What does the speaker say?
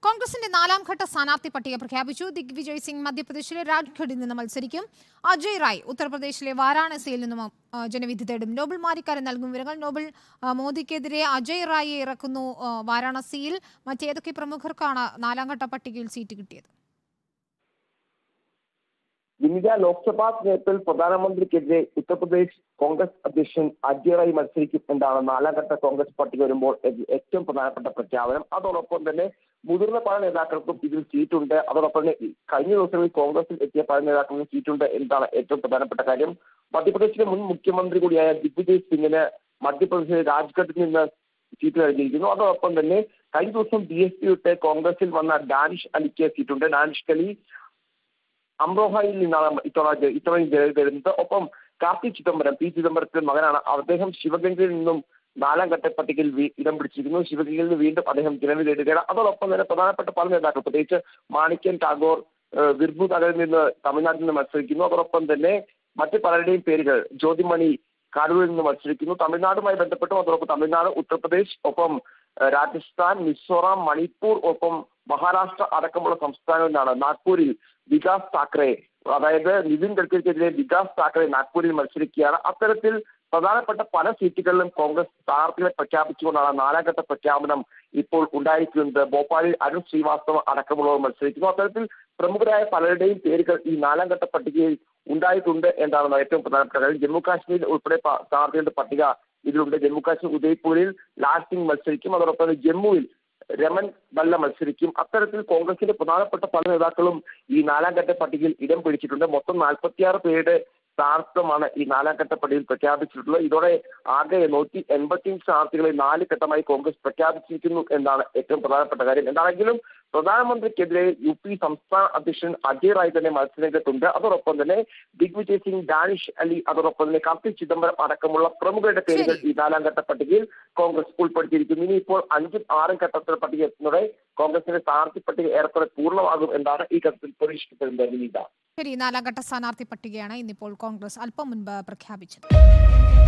കോൺഗ്രസിന്റെ നാലാം ഘട്ട സ്ഥാനാർത്ഥി പട്ടിക പ്രഖ്യാപിച്ചു ദിഗ്വിജയ് സിംഗ് മധ്യപ്രദേശിലെ രാജ്ഘഡിൽ നിന്ന് മത്സരിക്കും അജയ് റായ് ഉത്തർപ്രദേശിലെ വാരാണസിയിൽ നിന്നും ആ, ജനവിധി തേടും നോബൽ മാരിക്കാരൻ നൽകും വിവരങ്ങൾ നോബൽ ആ, മോദിക്കെതിരെ അജയ് റായെ ഇറക്കുന്നു ആ, വാരാണസിയിൽ മറ്റേതൊക്കെ പ്രമുഖർക്കാണ് നാലാം ഘട്ട പട്ടികയിൽ സീറ്റ് കിട്ടിയത് വിവിധ ലോക്സഭാ തെരഞ്ഞെടുപ്പിൽ പ്രധാനമന്ത്രിക്കെതിരെ ഉത്തർപ്രദേശ് കോൺഗ്രസ് അധ്യക്ഷൻ അജയ് റായ് മത്സരിക്കും എന്നാണ് നാലാം ഘട്ട കോൺഗ്രസ് പട്ടിക വരുമ്പോൾ ഏ- ഏറ്റവും പ്രധാനപ്പെട്ട പ്രഖ്യാപനം അതോടൊപ്പം തന്നെ മുതിർന്ന പല നേതാക്കൾക്കും ഇതിൽ സീറ്റുണ്ട് അതോടൊപ്പം തന്നെ ഈ കഴിഞ്ഞ ദിവസങ്ങളിൽ കോൺഗ്രസിൽ എത്തിയ പല നേതാക്കൾക്കും സീറ്റുണ്ട് എന്നതാണ് ഏറ്റവും പ്രധാനപ്പെട്ട കാര്യം മധ്യപ്രദേശിലെ മുൻ മുഖ്യമന്ത്രി കൂടിയായ ദിഗ്വിജയ് സിംഗിന് മധ്യപ്രദേശിലെ രാജ്ഘട്ടിൽ നിന്ന് സീറ്റ് നൽകിയിരിക്കുന്നു അതോടൊപ്പം തന്നെ കഴിഞ്ഞ ദിവസം ബി എസ് പി വിട്ട് കോൺഗ്രസിൽ വന്ന ഡാനിഷ് അലിക്ക് സീറ്റുണ്ട് ഡാനിഷ് അലി അംറോഹയിൽ നിന്നാണ് ഇത്തവണ ജ- ഇത്തവണ ജയിലിൽ വരുന്നത് ഒപ്പം കാർത്തി ചിദംബരം പി ചിദംബരത്തിന്റെ മകനാണ് അദ്ദേഹം ശിവഗംഗയിൽ നിന്നും നാലാം ഘട്ട പട്ടികയിൽ വീ- ഇടം പിടിച്ചിരിക്കുന്നു ശിവഗംഗയിൽ നിന്ന് വീണ്ടും അദ്ദേഹം ജനവിധി നേടുകയാണ് അതോടൊപ്പം തന്നെ പ്രധാനപ്പെട്ട പല നേതാക്കൾ പ്രത്യേകിച്ച് മാണിക്യൻ ടാഗോർ ഏഹ് വിർഭു നഗറിൽ നിന്ന് തമിഴ്നാട്ടിൽ നിന്ന് മത്സരിക്കുന്നു അതോടൊപ്പം തന്നെ മറ്റു പലരുടെയും പേരുകൾ ജ്യോതിമണി കരൂരിൽ നിന്ന് മത്സരിക്കുന്നു തമിഴ്നാടുമായി ബന്ധപ്പെട്ടും അതോടൊപ്പം തമിഴ്നാട് ഉത്തർപ്രദേശ് ഒപ്പം ഏഹ് രാജസ്ഥാൻ മിസോറാം മണിപ്പൂർ ഒപ്പം മഹാരാഷ്ട്ര അടക്കമുള്ള സംസ്ഥാനങ്ങളിലാണ് നാഗ്പൂരിൽ വികാസ് താക്കറെ അതായത് നിതിൻ ഗഡ്കരിക്കെതിരെ വികാസ് താക്കറെ നാഗ്പൂരിൽ മത്സരിക്കുകയാണ് അത്തരത്തിൽ പ്രധാനപ്പെട്ട പല സീറ്റുകളിലും കോൺഗ്രസ് സ്ഥാനാർത്ഥികളെ പ്രഖ്യാപിച്ചുകൊണ്ടാണ് നാലാം ഘട്ട പ്രഖ്യാപനം ഇപ്പോൾ ഉണ്ടായിരിക്കുന്നത് ഭോപ്പാലിൽ അരുൺ ശ്രീവാസ്തവ അടക്കമുള്ളവർ മത്സരിക്കുന്നു അത്തരത്തിൽ പ്രമുഖരായ പലരുടെയും പേരുകൾ ഈ നാലാം ഘട്ട പട്ടികയിൽ ഉണ്ടായിട്ടുണ്ട് എന്നാണ് ഏറ്റവും പ്രധാനപ്പെട്ട കാര്യം ജമ്മു കാശ്മീരിൽ ഉൾപ്പെടെ പ- സ്ഥാനാർത്ഥികളുടെ പട്ടിക ഇതിലുണ്ട് ജമ്മു കാശ്മീർ ഉദയ്പൂരിൽ ലാൽ സിംഗ് മത്സരിക്കും അതോടൊപ്പം തന്നെ ജമ്മുവിൽ രമൻ ബല്ല മത്സരിക്കും അത്തരത്തിൽ കോൺഗ്രസിന്റെ പ്രധാനപ്പെട്ട പല നേതാക്കളും ഈ നാലാം ഘട്ട പട്ടികയിൽ ഇടം പിടിച്ചിട്ടുണ്ട് മൊത്തം നാൽപ്പത്തിയാറ് പേരുടെ സ്ഥാനാർത്ഥിത്വമാണ് ഈ നാലാം ഘട്ട പട്ടികയിൽ പ്രഖ്യാപിച്ചിട്ടുള്ളത് ഇതോടെ ആകെ നൂറ്റി എൺപത്തിയഞ്ച് സ്ഥാനാർത്ഥികളെ നാല് ഘട്ടമായി കോൺഗ്രസ് പ്രഖ്യാപിച്ചിരിക്കുന്നു എന്നാണ് ഏറ്റവും പ്രധാനപ്പെട്ട കാര്യം എന്താണെങ്കിലും പ്രധാനമന്ത്രിക്കെതിരെ യു പി സംസ്ഥാന അധ്യക്ഷൻ അജയ് റായ് തന്നെ മത്സരരംഗത്തുണ്ട് അതോടൊപ്പം തന്നെ ദിഗ്വിജയ് സിംഗ് ഡാനിഷ് അലി അതോടൊപ്പം തന്നെ കാർത്തി ചിദംബരം അടക്കമുള്ള പ്രമുഖരുടെ പേരുകൾ ഈ നാലാം ഘട്ട പട്ടികയിൽ കോൺഗ്രസ് ഉൾപ്പെടുത്തിയിരിക്കുന്നു ഇനിയിപ്പോൾ അഞ്ചും ആറും ഘട്ടത്തിൽ പട്ടിക എത്തുന്നതോടെ കോൺഗ്രസിന്റെ സ്ഥാനാർത്ഥി പട്ടിക ഏറെക്കുറെ പൂർണ്ണമാകും എന്നാണ് ഈ ഘട്ടത്തിൽ പ്രതീക്ഷിക്കപ്പെടുന്നത് വിനീത ശരി നാലാം ഘട്ട സ്ഥാനാർത്ഥി പട്ടികയാണ് ഇന്നിപ്പോൾ കോൺഗ്രസ് അല്പം മുൻപ് പ്രഖ്യാപിച്ചത്